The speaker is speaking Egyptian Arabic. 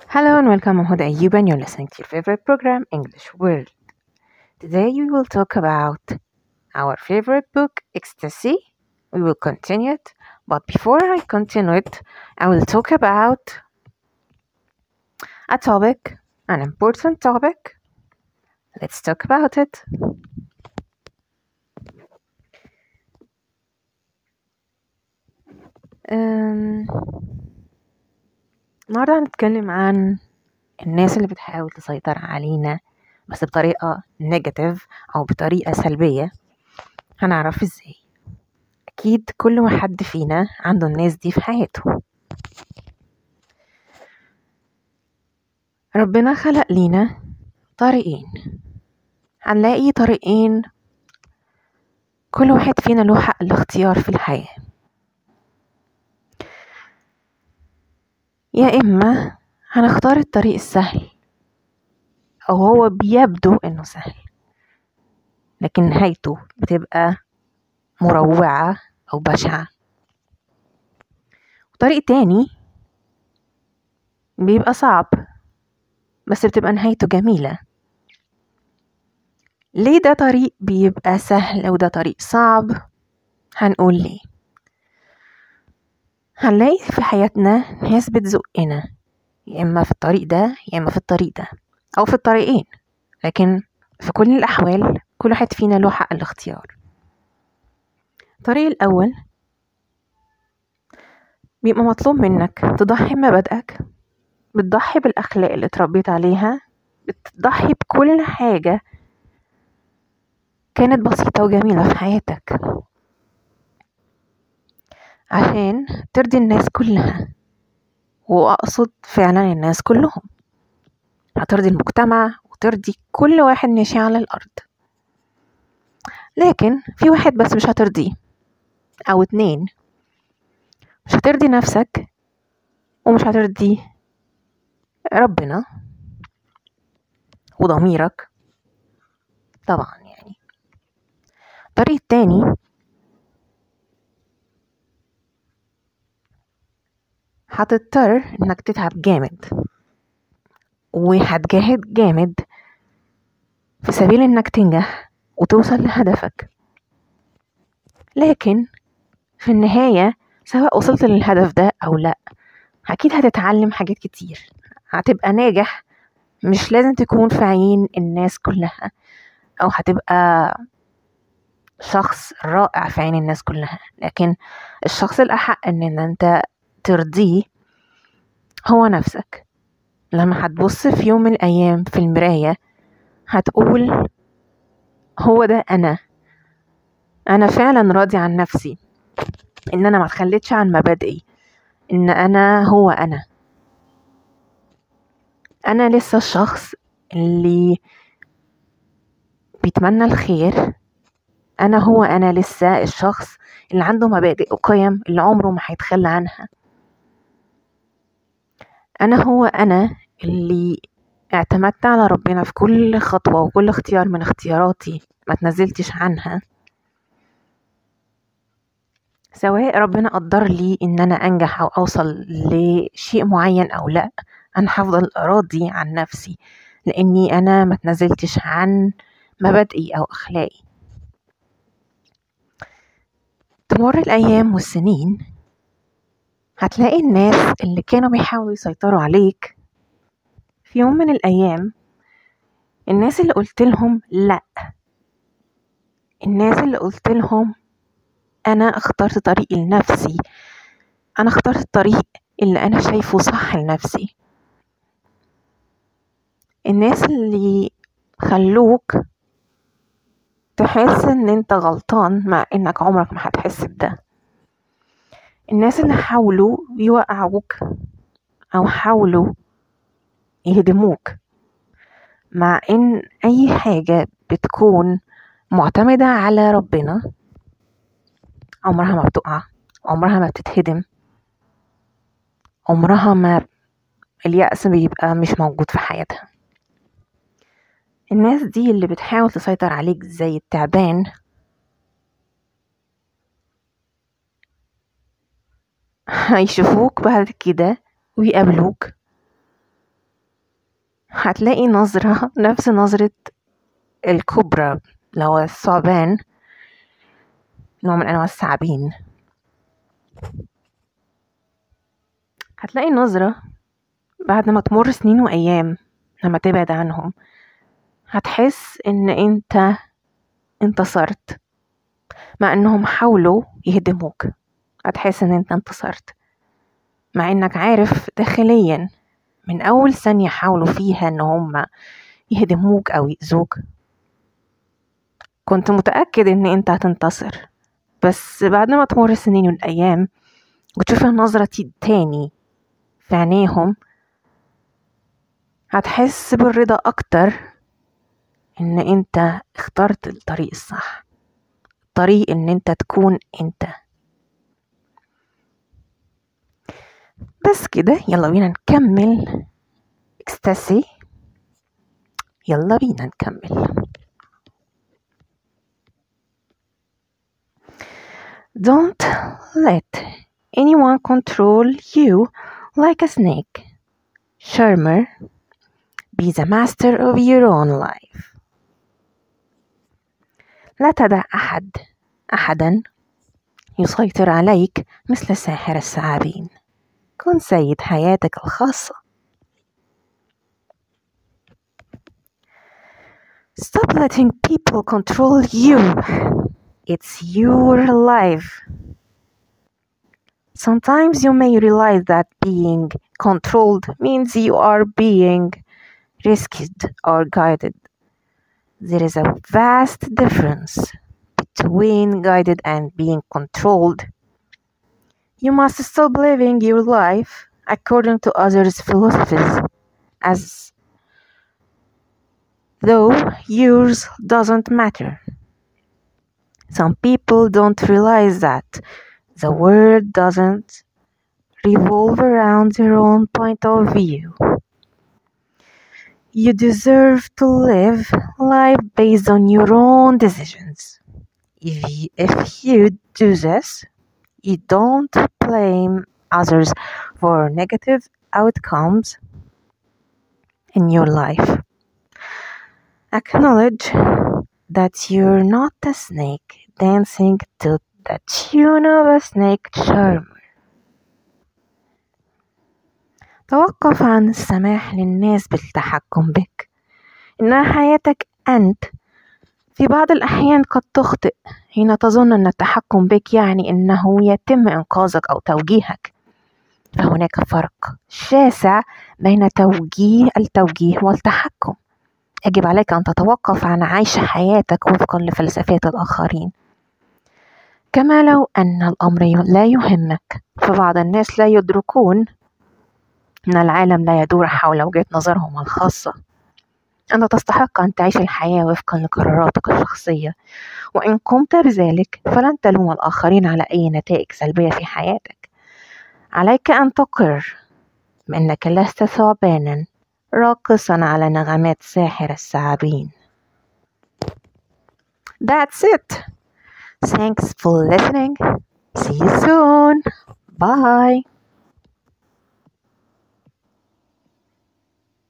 Hello and welcome. I'm Huda Ayub and you're listening to your favorite program, English World. Today we will talk about our favorite book, Ecstasy. We will continue it, but before I continue it, I will talk about a topic, an important topic. Let's talk about it. Um, النهاردة هنتكلم عن الناس اللي بتحاول تسيطر علينا بس بطريقة نيجاتيف أو بطريقة سلبية هنعرف ازاي أكيد كل واحد فينا عنده الناس دي في حياته ربنا خلق لينا طريقين هنلاقي طريقين كل واحد فينا له حق الاختيار في الحياة يا إما هنختار الطريق السهل أو هو بيبدو إنه سهل لكن نهايته بتبقى مروعة أو بشعة وطريق تاني بيبقى صعب بس بتبقى نهايته جميلة ليه ده طريق بيبقى سهل وده طريق صعب هنقول ليه هنلاقي في حياتنا ناس بتزقنا يا إما في الطريق ده يا إما في الطريق ده أو في الطريقين لكن في كل الأحوال كل واحد فينا له حق الاختيار الطريق الأول بيبقى مطلوب منك تضحي بمبادئك بتضحي بالأخلاق اللي اتربيت عليها بتضحي بكل حاجة كانت بسيطة وجميلة في حياتك عشان ترضي الناس كلها وأقصد فعلا الناس كلهم هترضي المجتمع وترضي كل واحد ماشي على الأرض لكن في واحد بس مش هترضيه أو اتنين مش هترضي نفسك ومش هترضي ربنا وضميرك طبعا يعني الطريق التاني هتضطر انك تتعب جامد وهتجاهد جامد في سبيل انك تنجح وتوصل لهدفك لكن في النهاية سواء وصلت للهدف ده أو لأ أكيد هتتعلم حاجات كتير هتبقى ناجح مش لازم تكون في عين الناس كلها أو هتبقى شخص رائع في عين الناس كلها لكن الشخص الأحق إن أنت ترضيه هو نفسك لما هتبص في يوم من الأيام في المراية هتقول هو ده أنا أنا فعلا راضي عن نفسي إن أنا ما تخليتش عن مبادئي إن أنا هو أنا أنا لسه الشخص اللي بيتمنى الخير أنا هو أنا لسه الشخص اللي عنده مبادئ وقيم اللي عمره ما هيتخلى عنها أنا هو أنا اللي اعتمدت على ربنا في كل خطوة وكل اختيار من اختياراتي ما تنزلتش عنها سواء ربنا قدر لي ان انا انجح او اوصل لشيء معين او لا انا هفضل راضي عن نفسي لاني انا ما تنزلتش عن مبادئي او اخلاقي تمر الايام والسنين هتلاقي الناس اللي كانوا بيحاولوا يسيطروا عليك في يوم من الأيام الناس اللي قلت لهم لأ الناس اللي قلت لهم أنا اخترت طريقي لنفسي أنا اخترت الطريق اللي أنا شايفه صح لنفسي الناس اللي خلوك تحس ان انت غلطان مع انك عمرك ما هتحس بده الناس اللي حاولوا يوقعوك او حاولوا يهدموك مع ان اي حاجة بتكون معتمدة على ربنا عمرها ما بتقع عمرها ما بتتهدم عمرها ما اليأس بيبقى مش موجود في حياتها الناس دي اللي بتحاول تسيطر عليك زي التعبان هيشوفوك بعد كده ويقابلوك هتلاقي نظرة نفس نظرة الكبرى اللي هو الثعبان نوع من أنواع الثعابين هتلاقي نظرة بعد ما تمر سنين وأيام لما تبعد عنهم هتحس إن أنت انتصرت مع إنهم حاولوا يهدموك هتحس إن أنت انتصرت مع إنك عارف داخليا من أول ثانية حاولوا فيها إن هم يهدموك أو يأذوك كنت متأكد إن أنت هتنتصر بس بعد ما تمر السنين والأيام وتشوف النظرة تاني في عينيهم هتحس بالرضا أكتر إن أنت اخترت الطريق الصح طريق إن أنت تكون أنت بس كده يلا بينا نكمل اكستاسي يلا بينا نكمل Don't let anyone control you like a snake. Shermer, be the master of your own life. لا تدع أحد أحدا يسيطر عليك مثل ساحر الثعابين كن سيد حياتك الخاصة Stop letting people control you. It's your life. Sometimes you may realize that being controlled means you are being rescued or guided. There is a vast difference between guided and being controlled. You must stop living your life according to others' philosophies as though yours doesn't matter. Some people don't realize that the world doesn't revolve around their own point of view. You deserve to live life based on your own decisions. If you, if you do this, you don't blame others for negative outcomes in your life. Acknowledge that you're not a snake dancing to the tune of a snake charmer. توقف عن السماح للناس بالتحكم بك إنها حياتك أنت في بعض الأحيان قد تخطئ حين تظن أن التحكم بك يعني أنه يتم إنقاذك أو توجيهك فهناك فرق شاسع بين توجيه التوجيه والتحكم يجب عليك أن تتوقف عن عيش حياتك وفقا لفلسفات الآخرين كما لو أن الأمر لا يهمك فبعض الناس لا يدركون أن العالم لا يدور حول وجهة نظرهم الخاصة أنت تستحق أن تعيش الحياة وفقا لقراراتك الشخصية وإن قمت بذلك فلن تلوم الآخرين على أي نتائج سلبية في حياتك عليك أن تقر بأنك لست ثعبانا راقصا على نغمات ساحر الثعابين That's it. Thanks for listening. See you soon. Bye.